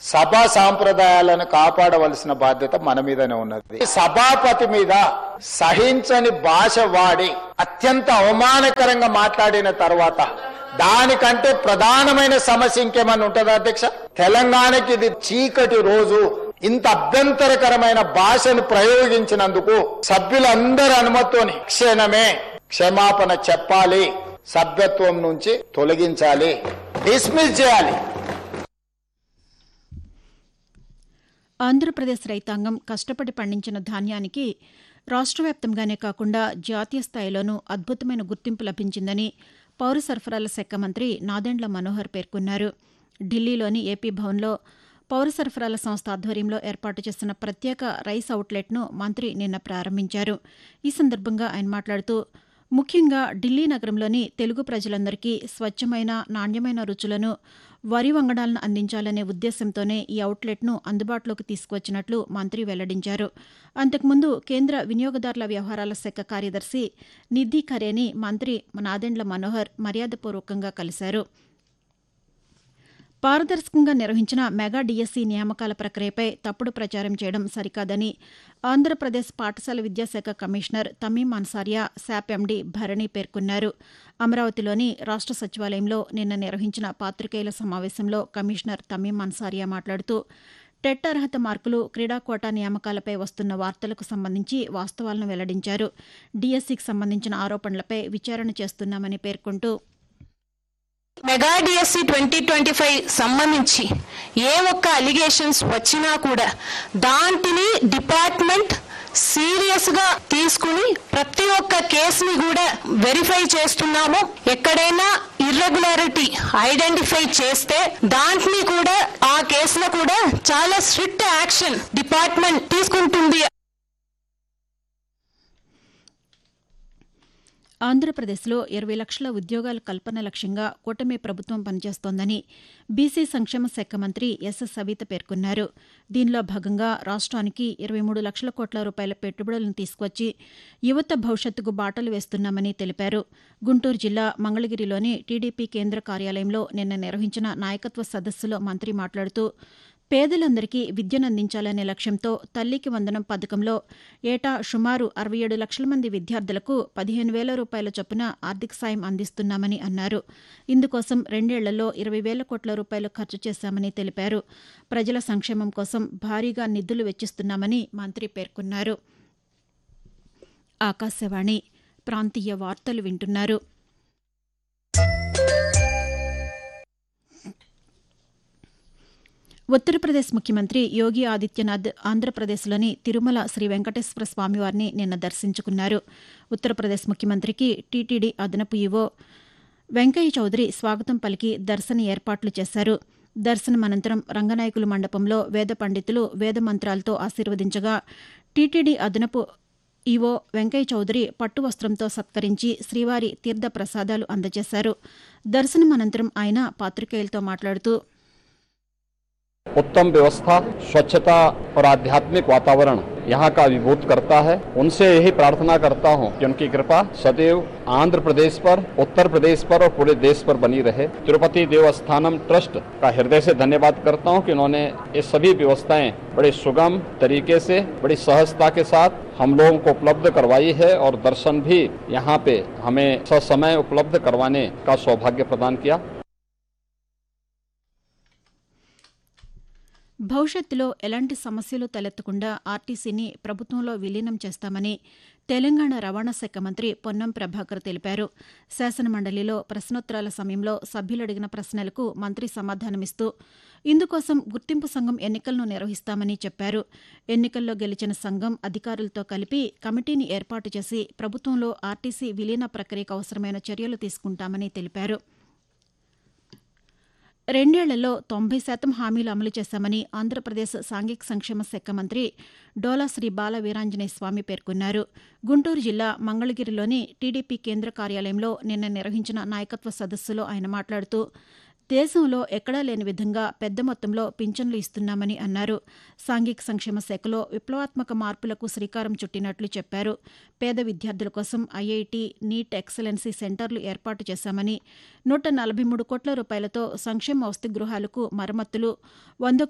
సభా సాంప్రదాయాలను కాపాడవలసిన బాధ్యత మన మీదనే ఉన్నది సభాపతి మీద సహించని భాష వాడి అత్యంత అవమానకరంగా మాట్లాడిన తర్వాత దానికంటే ప్రధానమైన సమస్య ఇంకేమన్నా ఉంటుందా అధ్యక్ష తెలంగాణకి ఇది చీకటి రోజు ఇంత అభ్యంతరకరమైన భాషను ప్రయోగించినందుకు సభ్యులందరి అనుమతితోని క్షణమే క్షమాపణ చెప్పాలి సభ్యత్వం నుంచి తొలగించాలి డిస్మిస్ చేయాలి ఆంధ్రప్రదేశ్ రైతాంగం కష్టపడి పండించిన ధాన్యానికి రాష్ట్ర వ్యాప్తంగానే కాకుండా జాతీయ స్థాయిలోనూ అద్భుతమైన గుర్తింపు లభించిందని పౌర సరఫరాల శాఖ మంత్రి నాదెండ్ల మనోహర్ పేర్కొన్నారు ఢిల్లీలోని ఏపీ భవన్లో పౌర సరఫరాల సంస్థ ఆధ్వర్యంలో ఏర్పాటు చేసిన ప్రత్యేక రైస్ అవుట్లెట్ను మంత్రి నిన్న ప్రారంభించారు ఈ సందర్భంగా ఆయన మాట్లాడుతూ ముఖ్యంగా ఢిల్లీ నగరంలోని తెలుగు ప్రజలందరికీ స్వచ్ఛమైన నాణ్యమైన రుచులను వరి వంగడాలను అందించాలనే ఉద్దేశంతోనే ఈ అవుట్లెట్ను అందుబాటులోకి తీసుకువచ్చినట్లు మంత్రి వెల్లడించారు అంతకుముందు కేంద్ర వినియోగదారుల వ్యవహారాల శాఖ కార్యదర్శి నిధి ఖరేని మంత్రి నాదెండ్ల మనోహర్ మర్యాదపూర్వకంగా కలిశారు పారదర్శకంగా నిర్వహించిన మెగా డిఎస్సి నియామకాల ప్రక్రియపై తప్పుడు ప్రచారం చేయడం సరికాదని ఆంధ్రప్రదేశ్ పాఠశాల విద్యాశాఖ commissioner Tamim Ansariya SAAP MD Bharani పేర్కొన్నారు అమరావతిలోని రాష్ట్ర సచివాలయంలో నిన్న నిర్వహించిన పాతికేయుల సమావేశంలో కమిషనర్ తమీం అన్సారియా మాట్లాడుతూ టెట్ అర్హత మార్కులు క్రీడా కోటా నియామకాలపై వస్తున్న వార్తలకు సంబంధించి వాస్తవాలను వెల్లడించారు డిఎస్సికి సంబంధించిన ఆరోపణలపై విచారణ చేస్తున్నామని పేర్కొంటూ mega DSC twenty twenty five సంబంధించి ఏ ఒక్క అలిగేషన్స్ వచ్చినా కూడా దాంటిని డిపార్ట్మెంట్ సీరియస్ గా తీసుకుని ప్రతి ఒక్క కేసుని కూడా వెరిఫై చేస్తున్నాము ఎక్కడైనా ఇర్రెగ్యులారిటీ ఐడెంటిఫై చేస్తే దాంట్ని కూడా ఆ కేసులో కూడా చాలా స్ట్రిక్ట్ యాక్షన్ డిపార్ట్మెంట్ తీసుకుంటుంది ఆంధ్రప్రదేశ్లో ఇరవై లక్షల ఉద్యోగాల కల్పన లక్ష్యంగా కూటమి ప్రభుత్వం పనిచేస్తోందని బీసీ సంక్షేమ శాఖ మంత్రి ఎస్ సవిత పేర్కొన్నారు దీనిలో భాగంగా రాష్ట్రానికి ఇరవై మూడు లక్షల కోట్ల రూపాయల పెట్టుబడులను తీసుకొచ్చి యువత భవిష్యత్తుకు బాటలు వేస్తున్నామని తెలిపారు గుంటూరు జిల్లా మంగళగిరిలోని టీడీపీ కేంద్ర కార్యాలయంలో నిన్న నిర్వహించిన నాయకత్వ సదస్సులో మంత్రి మాట్లాడుతూ పేదలందరికీ విద్యనందించాలనే లక్ష్యంతో తల్లికి వందనం పథకంలో ఏటా సుమారు అరవై ఏడు లక్షల మంది విద్యార్థులకు పదిహేను వేల రూపాయల చొప్పున ఆర్థిక సాయం అందిస్తున్నామని అన్నారు ఇందుకోసం రెండేళ్లలో ఇరవై వేల కోట్ల రూపాయలు ఖర్చు చేశామని తెలిపారు ప్రజల సంక్షేమం కోసం భారీగా నిధులు వెచ్చిస్తున్నామని మంత్రి పేర్కొన్నారు ఆకాశవాణి ప్రాంతీయ వార్తలు వింటున్నారు ఉత్తరప్రదేశ్ ముఖ్యమంత్రి యోగి ఆదిత్యనాథ్ ఆంధ్రప్రదేశ్లోని తిరుమల శ్రీ వెంకటేశ్వర స్వామివారిని నిన్న దర్శించుకున్నారు ఉత్తరప్రదేశ్ ముఖ్యమంత్రికి టీటీడీ అదనపు ఈవో వెంకయ్య చౌదరి స్వాగతం పలికి దర్శన ఏర్పాట్లు చేశారు దర్శనం అనంతరం రంగనాయకుల మండపంలో వేద పండితులు వేద మంత్రాలతో ఆశీర్వదించగా టీటీడీ అదనపు ఈవో వెంకయ్య చౌదరి పట్టు వస్త్రంతో సత్కరించి శ్రీవారి తీర్థ ప్రసాదాలు అందజేశారు దర్శనం అనంతరం ఆయన పాతికేయులతో మాట్లాడుతూ उत्तम व्यवस्था स्वच्छता और आध्यात्मिक वातावरण यहाँ का अभिभूत करता है उनसे यही प्रार्थना करता हूँ कि उनकी कृपा सदैव आंध्र प्रदेश पर उत्तर प्रदेश पर और पूरे देश पर बनी रहे तिरुपति देवस्थानम ट्रस्ट का हृदय से धन्यवाद करता हूँ कि उन्होंने ये सभी व्यवस्थाएं बड़े सुगम तरीके से बड़ी सहजता के साथ हम लोगों को उपलब्ध करवाई है और दर्शन भी यहाँ पे हमें ससमय उपलब्ध करवाने का सौभाग्य प्रदान किया భవిష్యత్తులో ఎలాంటి సమస్యలు తలెత్తకుండా ఆర్టీసీని ప్రభుత్వంలో విలీనం చేస్తామని తెలంగాణ రవాణా శాఖ మంత్రి పొన్నం ప్రభాకర్ తెలిపారు శాసనమండలిలో ప్రశ్నోత్తరాల సమయంలో సభ్యులు అడిగిన ప్రశ్నలకు మంత్రి సమాధానమిస్తూ ఇందుకోసం గుర్తింపు సంఘం ఎన్నికలను నిర్వహిస్తామని చెప్పారు ఎన్నికల్లో గెలిచిన సంఘం అధికారులతో కలిపి కమిటీని ఏర్పాటు చేసి ప్రభుత్వంలో ఆర్టీసీ విలీన ప్రక్రియకు అవసరమైన చర్యలు తీసుకుంటామని తెలిపారు రెండేళ్లలో తొంభై శాతం హామీలు అమలు చేశామని ఆంధ్రప్రదేశ్ సాంఘిక సంక్షేమ శాఖ మంత్రి డోలా శ్రీ బాల వీరాంజనేయ స్వామి పేర్కొన్నారు గుంటూరు జిల్లా మంగళగిరిలోని టీడీపీ కేంద్ర కార్యాలయంలో నిన్న నిర్వహించిన నాయకత్వ సదస్సులో ఆయన మాట్లాడుతూ దేశంలో ఎక్కడా లేని విధంగా పెద్ద మొత్తంలో పింఛన్లు ఇస్తున్నామని అన్నారు సాంఘిక సంక్షేమ శాఖలో విప్లవాత్మక మార్పులకు శ్రీకారం చుట్టినట్లు చెప్పారు పేద విద్యార్థుల కోసం ఐఐటి నీట్ ఎక్సలెన్సీ సెంటర్లు ఏర్పాటు చేశామని నూట నలభై మూడు కోట్ల రూపాయలతో సంక్షేమ వసతి గృహాలకు మరమ్మతులు వంద